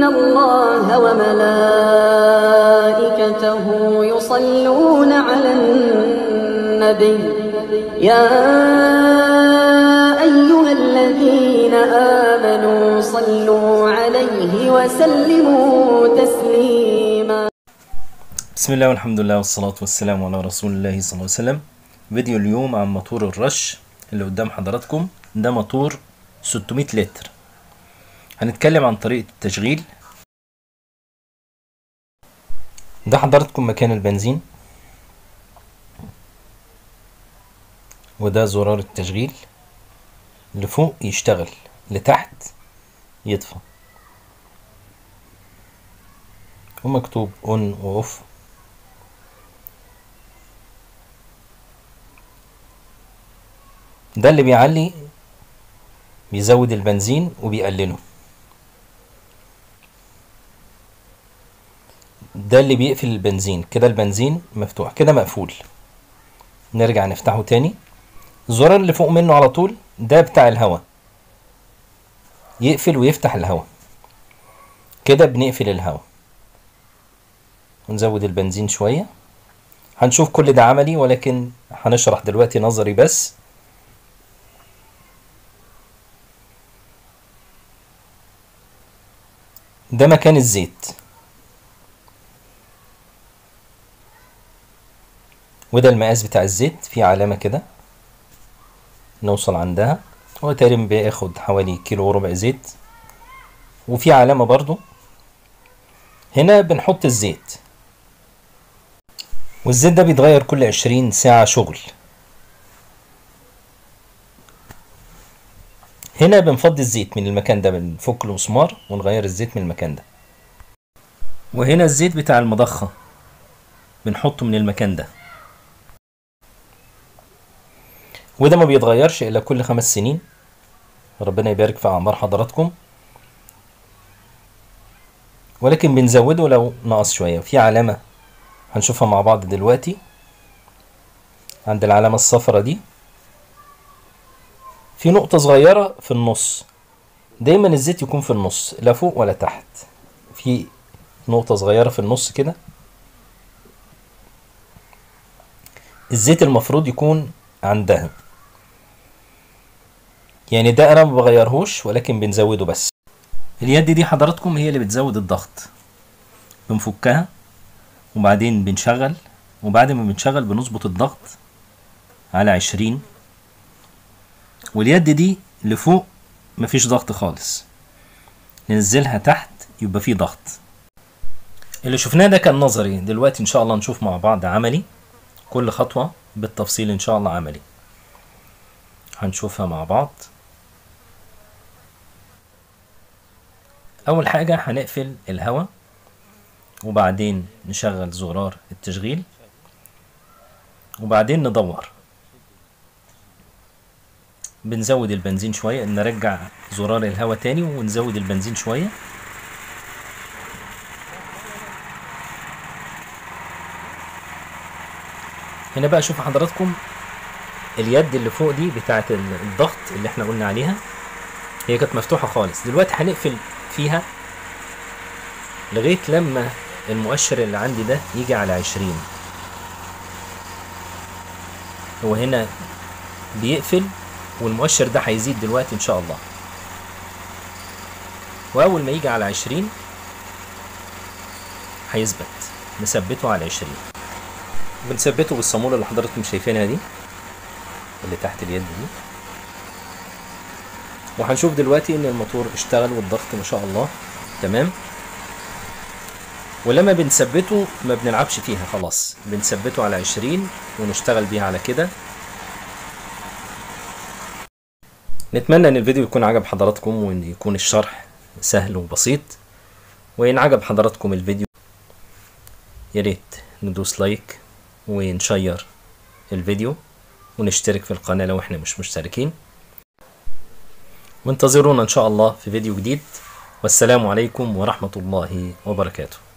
الله وملائكته يصلون على النبي يا أيها الذين آمنوا صلوا عليه وسلموا تسليما بسم الله والحمد لله والصلاة والسلام على رسول الله صلى الله عليه وسلم فيديو اليوم عن موتور الرش اللي قدام حضراتكم ده موتور 600 لتر هنتكلم عن طريقة التشغيل ده حضراتكم مكان البنزين وده زرار التشغيل لفوق يشتغل لتحت يطفى ومكتوب اون واوف ده اللي بيعلي بيزود البنزين وبيقلله ده اللي بيقفل البنزين كده البنزين مفتوح كده مقفول نرجع نفتحه تاني الزرار اللي فوق منه على طول ده بتاع الهواء يقفل ويفتح الهواء كده بنقفل الهواء ونزود البنزين شوية هنشوف كل ده عملي ولكن هنشرح دلوقتي نظري بس ده مكان الزيت وده المقاس بتاع الزيت في علامة كده نوصل عندها هو تقريبا بياخد حوالي كيلو وربع زيت وفي علامة برضو هنا بنحط الزيت والزيت ده بيتغير كل عشرين ساعة شغل هنا بنفضي الزيت من المكان ده بنفك المسمار ونغير الزيت من المكان ده وهنا الزيت بتاع المضخة بنحطه من المكان ده وده ما بيتغيرش الا كل خمس سنين ربنا يبارك في اعمار حضراتكم ولكن بنزوده لو نقص شويه في علامه هنشوفها مع بعض دلوقتي عند العلامه الصفرة دي في نقطه صغيره في النص دايما الزيت يكون في النص لا فوق ولا تحت في نقطه صغيره في النص كده الزيت المفروض يكون عندها يعني ده انا ما بغيرهوش ولكن بنزوده بس اليد دي حضراتكم هي اللي بتزود الضغط بنفكها وبعدين بنشغل وبعد ما بنشغل بنظبط الضغط على عشرين واليد دي لفوق مفيش ضغط خالص ننزلها تحت يبقى فيه ضغط اللي شفناه ده كان نظري دلوقتي ان شاء الله نشوف مع بعض عملي كل خطوة بالتفصيل ان شاء الله عملي هنشوفها مع بعض اول حاجة هنقفل الهواء وبعدين نشغل زرار التشغيل وبعدين ندور بنزود البنزين شوية نرجع زرار الهواء تاني ونزود البنزين شوية هنا بقى شوفوا حضراتكم اليد اللي فوق دي بتاعت الضغط اللي احنا قلنا عليها هي كانت مفتوحة خالص دلوقتي هنقفل فيها لغاية لما المؤشر اللي عندي ده يجي على عشرين هو هنا بيقفل والمؤشر ده هيزيد دلوقتي ان شاء الله واول ما يجي على عشرين هيثبت نثبته على عشرين بنثبته بالصامولة اللي حضراتكم شايفينها دي اللي تحت اليد دي وهنشوف دلوقتي ان الموتور اشتغل والضغط ما شاء الله تمام ولما بنثبته ما بنلعبش فيها خلاص بنثبته على عشرين ونشتغل بيها على كده نتمنى ان الفيديو يكون عجب حضراتكم وان يكون الشرح سهل وبسيط وان عجب حضراتكم الفيديو يا ريت ندوس لايك ونشير الفيديو ونشترك في القناة لو احنا مش مشتركين وانتظرونا ان شاء الله في فيديو جديد والسلام عليكم ورحمة الله وبركاته